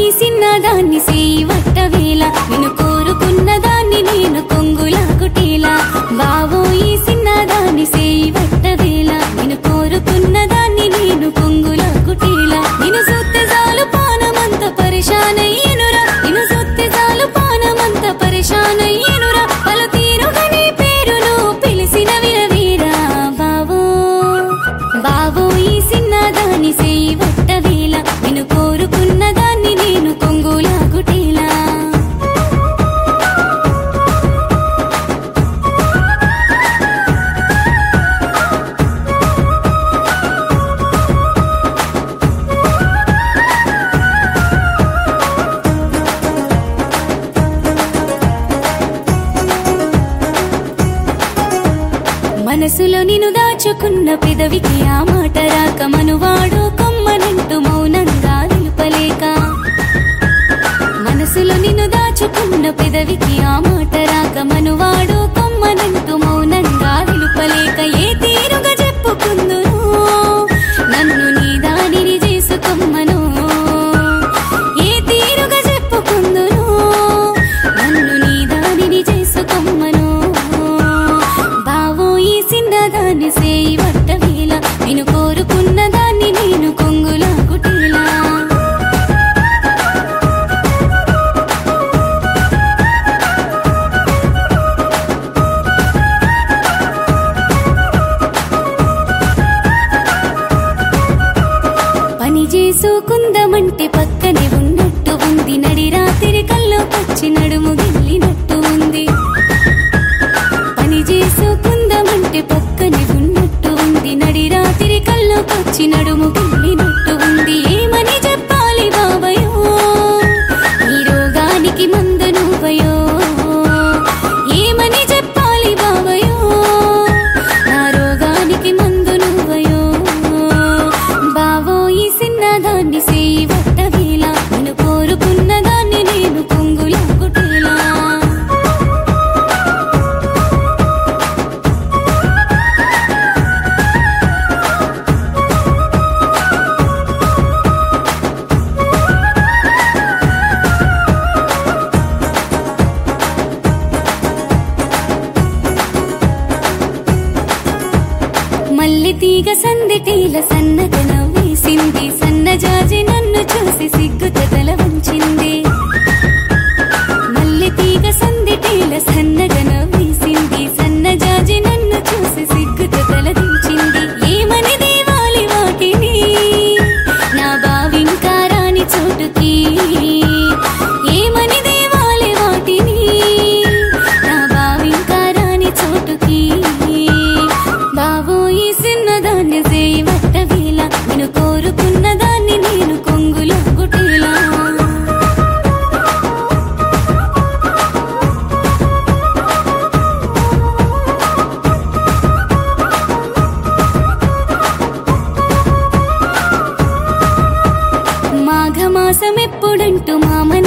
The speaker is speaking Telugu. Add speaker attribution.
Speaker 1: ఈ సిన్నదాన్ని సేయి వట్టవేళ నిన్ను కోరుకున్న దాన్ని నేను కొంగులాగుటేలా బావో ఈ సిన్నదాన్ని సేయి వట్టవేళ నిన్ను కోరుకున్న దాన్ని నేను కొంగులాగుటేలా నిన్ను సొత్తె చాలు పానమంత పరిశానయ్యనురా నిన్ను సొత్తె చాలు పానమంత పరిశానయ్యనురా పలు తీరుగా నీ పేరును పిలిసిన వినవీరా బావో బావో ఈ సిన్నదాన్ని సేయి వట్టవేళ నిన్ను కోరుకున్న దాన్ని నేను కొంగులాగుటేలా మనసులో నిన్ను దాచుకున్న పెదవికి ఆ మాట రాక మనువాడు కొమ్మనంటూ మౌనంగా నిలుపలేక మనసులో నిన్ను దాచుకున్న పెదవికి ఆ మాట రాక మనువాడు కొమ్మనంటూ మౌనంగా నిలుపలేక ఏ తీరుగా చెప్పుకుందును నన్ను నీ దానిని చేసుకొమ్మను ఏ తీరుగా చెప్పుకుందును నన్ను నీ దానిని చేసుకొమ్మను బావో ఈ సిన్నదాన్ని సేయి వట్టవేళ నేను కోరుకున్న దాన్ని నేను కొంగులాగుటేలా పని చేసుకుందామంటే పక్కనే ఉన్నట్టు ఉంది నడి రాత్రి కల్లోకొచ్చి నడుము గిల్లినట్టు ఉంది పని చేసుకుందామంటే పక్కనే ఉన్నట్టు ఉంది నడి రాత్రి కల్లోకొచ్చి నడుము గిల్లినట్టు ఉంది ఏమని చెప్పాలి బాబయో ఈ రోగానికి మందు నువ్వయో ఏమని చెప్పాలి బాబయో నా రోగానికి మందు నువ్వయో బావో ఈ సిన్నదాన్ని సేయి వట్టవేళ నేను కోరుకున్న దాన్ని నేను కొంగులాగుటేలా మల్లి తీగ సందిటీల సన్నగన వేసింది సన్నజాజి నన్ను చూసి సిగ్గుత తల వంచింది మల్లి తీగ సందిటీల సన్నగన వేసింది సన్నజాజి నన్ను చూసి సిగ్గుత తల దించింది ఏమని దేవాలి వాటిని నా బావింకా రాని చోటుకి ఏమని దేవాలి వాటిని నా బావింకా రాని చోటుకి బావో ఈ సిన్నదాన్ని చేయి వట్టవేళ నేను కోరుకున్న దాన్ని నేను కొంగులాగుటేలా మాఘమాసం ఎప్పుడంటూ మామ